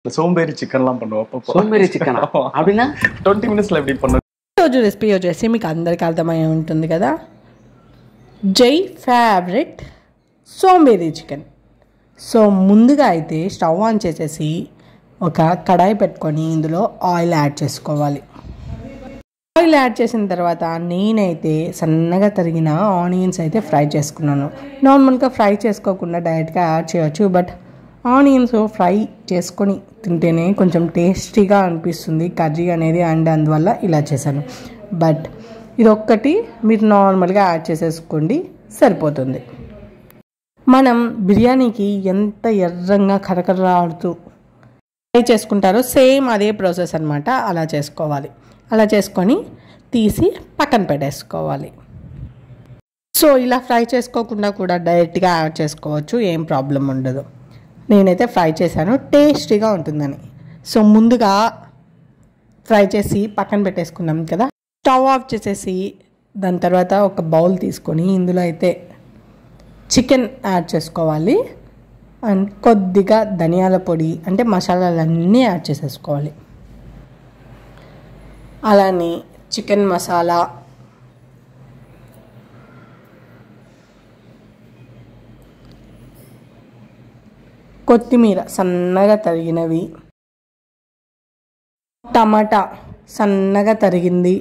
சோம்பேறி சிக்கன்லாம் பண்ணுவோம் அப்பப்போ సోంబేరి చికెన్ அப்படின்னா டுவெண்ட்டி மினிட்ஸ்ல எப்படி பண்ணுவோம் రోజు రెసిపీ వచ్చేసి మీకు అందరికీ అర్థమై ఉంటుంది కదా జై ఫేవరెట్ సోంబేరి చికెన్ సో ముందుగా అయితే స్టవ్ ఆన్ చేసేసి ఒక కడాయి పెట్టుకొని ఇందులో ఆయిల్ యాడ్ చేసుకోవాలి ఆయిల్ యాడ్ చేసిన తర్వాత నేనైతే సన్నగా తరిగిన ఆనియన్స్ అయితే ఫ్రై చేసుకున్నాను నార్మల్గా ఫ్రై చేసుకోకుండా డైరెక్ట్గా యాడ్ చేయొచ్చు బట్ ఆనియన్స్ ఫ్రై చేసుకొని తింటేనే కొంచెం టేస్టీగా అనిపిస్తుంది కర్రీ అనేది అండ్ అందువల్ల ఇలా చేశాను బట్ ఇది ఒక్కటి మీరు నార్మల్గా యాడ్ చేసేసుకోండి సరిపోతుంది మనం బిర్యానీకి ఎంత ఎర్రంగా కరకరాడుతూ ఫ్రై చేసుకుంటారో సేమ్ అదే ప్రాసెస్ అనమాట అలా చేసుకోవాలి అలా చేసుకొని తీసి పక్కన పెట్టేసుకోవాలి సో ఇలా ఫ్రై చేసుకోకుండా కూడా డైరెక్ట్గా యాడ్ చేసుకోవచ్చు ఏం ప్రాబ్లం ఉండదు నేనైతే ఫ్రై చేశాను టేస్టీగా ఉంటుందని సో ముందుగా ఫ్రై చేసి పక్కన పెట్టేసుకున్నాం కదా స్టవ్ ఆఫ్ చేసేసి దాని తర్వాత ఒక బౌల్ తీసుకొని ఇందులో అయితే చికెన్ యాడ్ చేసుకోవాలి అండ్ కొద్దిగా ధనియాల పొడి అంటే మసాలాలన్నీ యాడ్ చేసేసుకోవాలి అలానే చికెన్ మసాలా కొత్తిమీర సన్నగా తరిగినవి టమాటా సన్నగా తరిగింది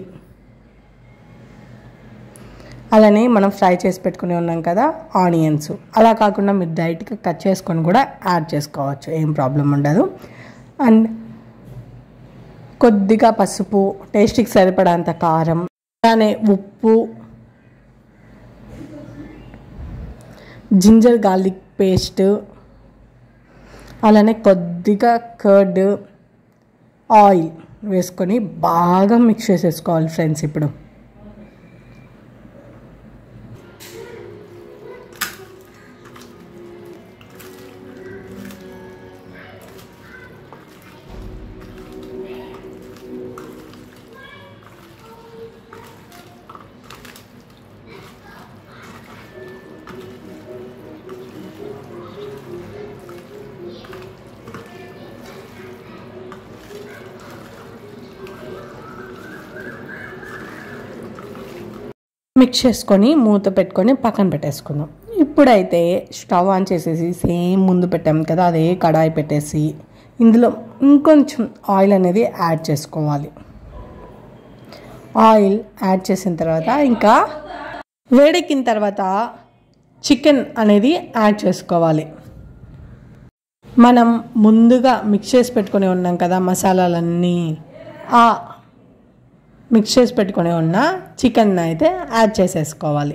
అలానే మనం ఫ్రై చేసి పెట్టుకుని ఉన్నాం కదా ఆనియన్స్ అలా కాకుండా మీరు డైరెక్ట్గా కట్ చేసుకొని కూడా యాడ్ చేసుకోవచ్చు ఏం ప్రాబ్లం ఉండదు అండ్ కొద్దిగా పసుపు టేస్ట్కి సరిపడంత కారం అలానే ఉప్పు జింజర్ గార్లిక్ పేస్ట్ అలానే కొద్దిగా కర్డ్ ఆయిల్ వేసుకొని బాగా మిక్స్ చేసేసుకోవాలి ఫ్రెండ్స్ ఇప్పుడు మిక్స్ చేసుకొని మూత పెట్టుకొని పక్కన పెట్టేసుకుందాం ఇప్పుడైతే స్టవ్ ఆన్ చేసేసి సేమ్ ముందు పెట్టాం కదా అదే కడాయి పెట్టేసి ఇందులో ఇంకొంచెం ఆయిల్ అనేది యాడ్ చేసుకోవాలి ఆయిల్ యాడ్ చేసిన తర్వాత ఇంకా వేడెక్కిన తర్వాత చికెన్ అనేది యాడ్ చేసుకోవాలి మనం ముందుగా మిక్స్ చేసి పెట్టుకొని ఉన్నాం కదా మసాలాలన్నీ ఆ మిక్స్ చేసి పెట్టుకొని ఉన్న చికెన్ అయితే యాడ్ చేసేసుకోవాలి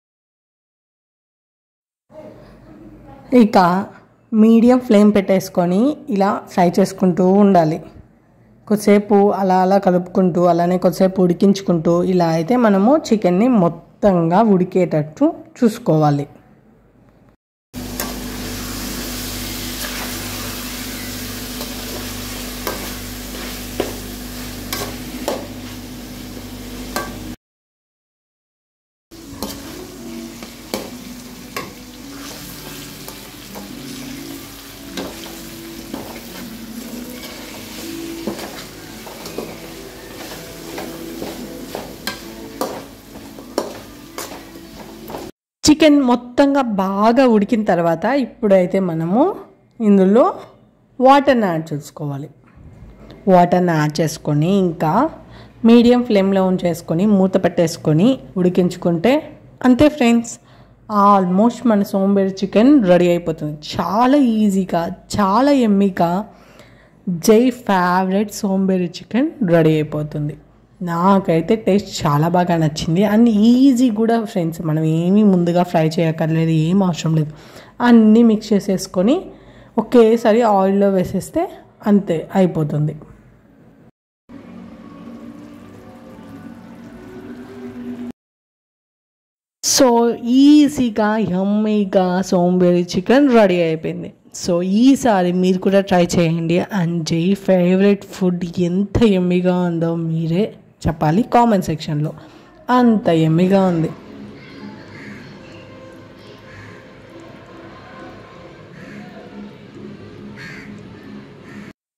ఇక మీడియం ఫ్లేమ్ పెట్టేసుకొని ఇలా ఫ్రై చేసుకుంటూ ఉండాలి కొద్దిసేపు అలా అలా కలుపుకుంటూ అలానే కొద్దిసేపు ఉడికించుకుంటూ ఇలా అయితే మనము చికెన్ని మొత్తంగా ఉడికేటట్టు చూసుకోవాలి చికెన్ మొత్తంగా బాగా ఉడికిన తర్వాత ఇప్పుడైతే మనము ఇందులో వాటర్ని యాడ్ చేసుకోవాలి వాటర్ని యాడ్ చేసుకొని ఇంకా మీడియం ఫ్లేమ్లో ఉంచేసుకొని మూత పెట్టేసుకొని ఉడికించుకుంటే అంతే ఫ్రెండ్స్ ఆల్మోస్ట్ మన సోంబేరి చికెన్ రెడీ అయిపోతుంది చాలా ఈజీగా చాలా ఎమ్మీగా జై ఫేవరెట్ సోంబేరి చికెన్ రెడీ అయిపోతుంది నాకైతే టేస్ట్ చాలా బాగా నచ్చింది అండ్ ఈజీ కూడా ఫ్రెండ్స్ మనం ఏమీ ముందుగా ఫ్రై చేయక్కర్లేదు ఏం అవసరం లేదు అన్నీ మిక్స్ చేసేసుకొని ఒకేసారి ఆయిల్లో వేసేస్తే అంతే అయిపోతుంది సో ఈజీగా యమ్మీగా సోంబేరి చికెన్ రెడీ అయిపోయింది సో ఈసారి మీరు కూడా ట్రై చేయండి అండ్ జై ఫేవరెట్ ఫుడ్ ఎంత ఎమ్మిగా ఉందో మీరే చెప్పాలి కామెంట్ సెక్షన్లో అంత ఎమ్మిగా ఉంది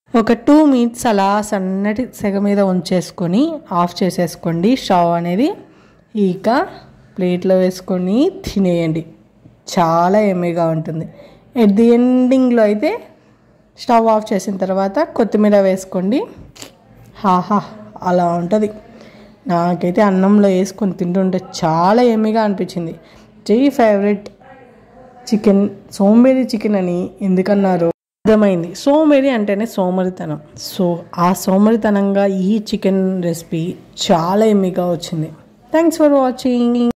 ఒక టూ మినిట్స్ అలా సన్నటి సెగ మీద ఉంచేసుకొని ఆఫ్ చేసేసుకోండి స్టవ్ అనేది ఇక ప్లేట్లో వేసుకొని తినేయండి చాలా ఎమ్మీగా ఉంటుంది ఎట్ ది ఎండింగ్లో అయితే స్టవ్ ఆఫ్ చేసిన తర్వాత కొత్తిమీర వేసుకోండి హాహా అలా ఉంటుంది నాకైతే అన్నంలో వేసుకొని తింటుంటే చాలా ఎమ్మిగా అనిపించింది జై ఫేవరెట్ చికెన్ సోంబేరి చికెన్ అని ఎందుకన్నారు అర్థమైంది సోమేరి అంటేనే సోమరితనం సో ఆ సోమరితనంగా ఈ చికెన్ రెసిపీ చాలా ఎమ్మిగా వచ్చింది థ్యాంక్స్ ఫర్ వాచింగ్